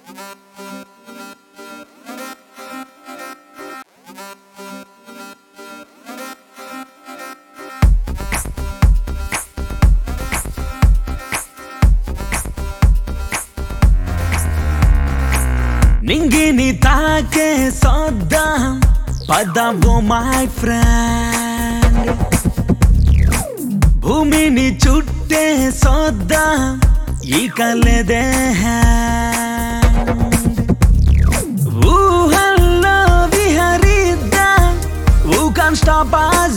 నింగిని తాకే సోద్దాం పదవు my friend భూమిని చుట్టే సోద్దాం ఇక లేదే ఊహల్లో విహరిద్దాం ఊ కాన్ స్టాప్ us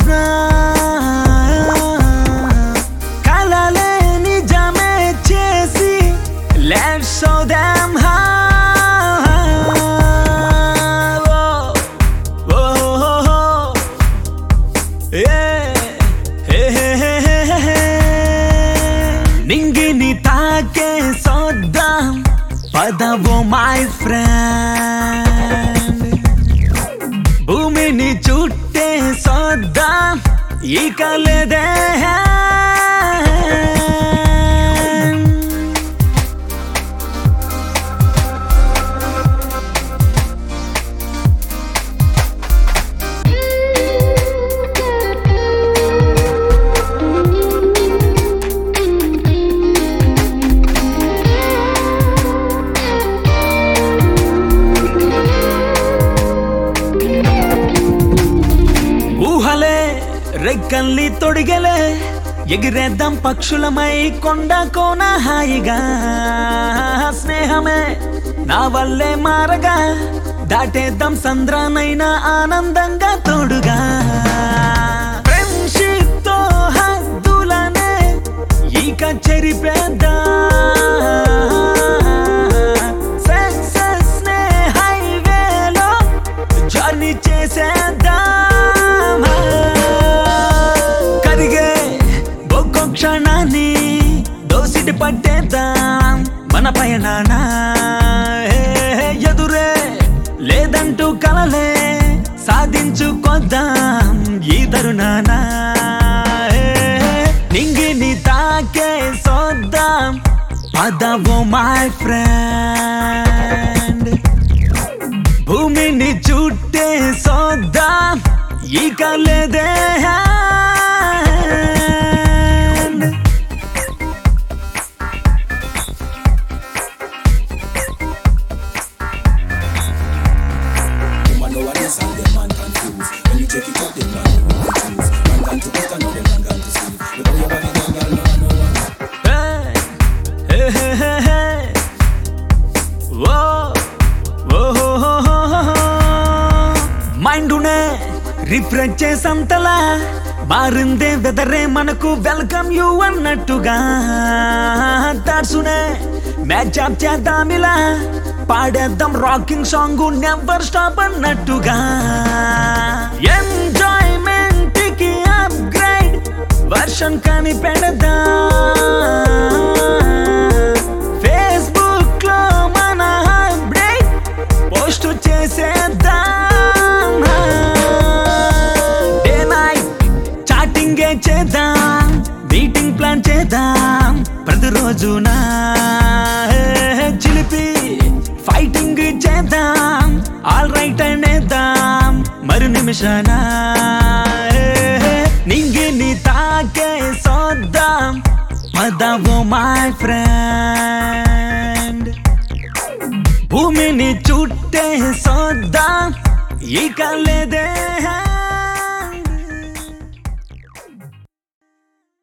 కలలే నిజమే చేసి లెట్స్ షో దెమ్ హౌ నింగిని తాకే సోద్దాం పదవు మై ఫ్రెండ్ భూమిని చుట్టే సోద్దాం ఇక లేదే ఊహలే రెక్కల్ని తొడిగలే ఎగిరేద్దాం పక్షులమై కొండ కోన హాయిగా స్నేహమే నా వల్లే మారగా దాటేద్దాం సంద్రానైనా ఆనందంగా తోడుగా Friendship తో హద్దులనే ఇక చెరిపేద్దాం Success నే హైవేలో జర్నీ చేసేద్దాం కరిగే ఒక్కో క్షణాన్ని దోసిటి పట్టేద్దాం మన పయనాన ఎదురే లేదంటూ కలలే సాధించుకొద్దాం ఈ తరుణాన నింగిని తాకే సోద్దాం పదవు మై ఫ్రెండ్ భూమిని చుట్టే సోద్దాం ఇక లేదే Woman nowadays and them man confused. When you check it out, them man who choose. Man gone to eat and now them man gone to sleep. Look how your body girl, girl, no one, no one. Hey, hey, hey, hey, hey. Whoa, whoa, ho, ho, ho, ho, ho. మైండునే refresh చేసంతలా మారిందే వెదరే మనకు welcome you అన్నట్టుగా తాడ్సునే match up చేద్దామిలా పాడేద్దాం rocking song never stop అన్నట్టుగా ఎంజాయ్మెంట్ కి అప్గ్రేడ్ వర్షన్ కని పెడదా ఫేస్బుక్ లో మన అప్డేట్ పోస్ట్ చేసేద్దాం డే నైట్ చాటింగే చేద్దాం మీటింగ్ ప్లాన్ చేద్దాం ప్రతిరోజున చిలిపి ఫైటింగ్ చేద్దాం ఆల్ రైట్ అనేద్దాం మరు నిమిషాన నింగిని తాకే సోద్దాం పదవు మై ఫ్రెండ్ భూమిని చుట్టే సోద్దాం ఇక లేదే